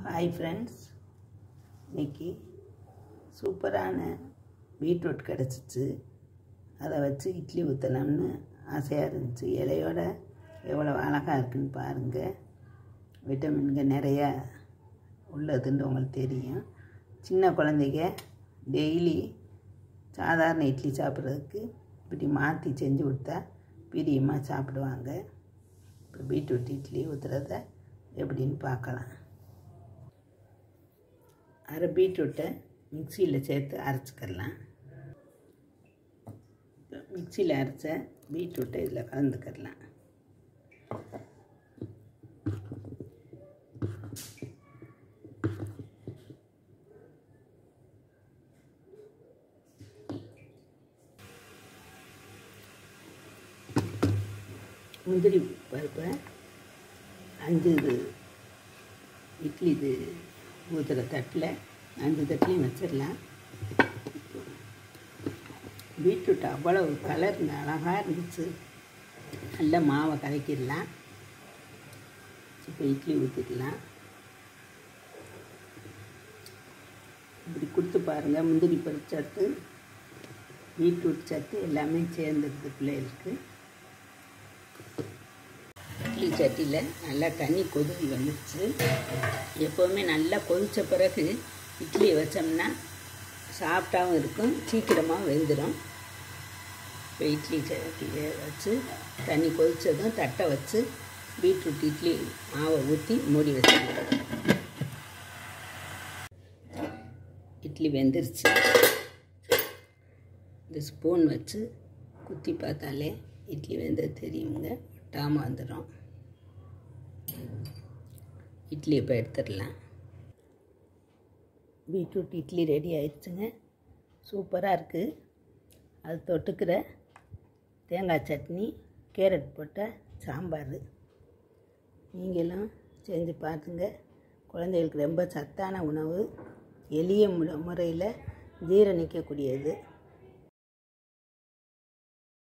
hi friends இன்னைக்கு சூப்பரான beetroot கிடச்சிச்சு அதை வச்சு இட்லி ஊற்றலாம்னு ஆசையாக இருந்துச்சு இலையோட எவ்வளோ அழகாக இருக்குன்னு பாருங்கள் விட்டமின்கள் நிறையா உள்ளதுன்னு உங்களுக்கு தெரியும் சின்ன குழந்தைங்க டெய்லி சாதாரண இட்லி சாப்பிட்றதுக்கு இப்படி மாற்றி செஞ்சு கொடுத்தா பிரியமாக சாப்பிடுவாங்க இப்போ பீட்ரூட் இட்லி ஊற்றுறத எப்படின்னு பார்க்கலாம் அரை பீட்ரூட்டை மிக்சியில் சேர்த்து அரைச்சிக்கலாம் மிக்சியில் அரைச்ச பீட்ரூட்டை இதில் கலந்துக்கிடலாம் முந்திரி பருப்பை அஞ்சு இது இட்லி இது ஊற்றுற தட்டில் அஞ்சு தட்டிலையும் வச்சிடலாம் பீட்ரூட் அவ்வளவு கலர் அழகாக இருந்துச்சு நல்ல மாவை கலக்கிடலாம் இப்போ இட்லி ஊற்றிக்கலாம் இப்படி கொடுத்து பாருங்கள் முந்திரி பருப்பு சத்து பீட்ரூட் சத்து எல்லாமே சேர்ந்துருது பிள்ளைகளுக்கு இட்லி சட்டியில் நல்லா தண்ணி கொதிக்கி வந்துடுச்சு எப்போவுமே நல்லா கொதித்த பிறகு இட்லியை வச்சோம்னா சாஃப்டாகவும் இருக்கும் சீக்கிரமாக வெந்துடும் இப்போ இட்லி சட்டியை வச்சு தண்ணி கொதித்ததும் தட்டை வச்சு பீட்ரூட் இட்லி மாவை ஊற்றி மூடி வச்சுருக்கோம் இட்லி வெந்துருச்சு இந்த ஸ்பூன் வச்சு குத்தி பார்த்தாலே இட்லி வெந்தது தெரியுங்க ஒட்டாமல் வந்துடும் இட்லி இப்போ எடுத்துடலாம் பீட்ரூட் இட்லி ரெடி ஆயிடுச்சுங்க சூப்பராக இருக்குது அது தொட்டுக்கிற தேங்காய் சட்னி கேரட் போட்ட சாம்பார் நீங்களும் செஞ்சு பார்த்துங்க குழந்தைகளுக்கு ரொம்ப சத்தான உணவு எளிய முறையில் ஜீரணிக்கக்கூடியது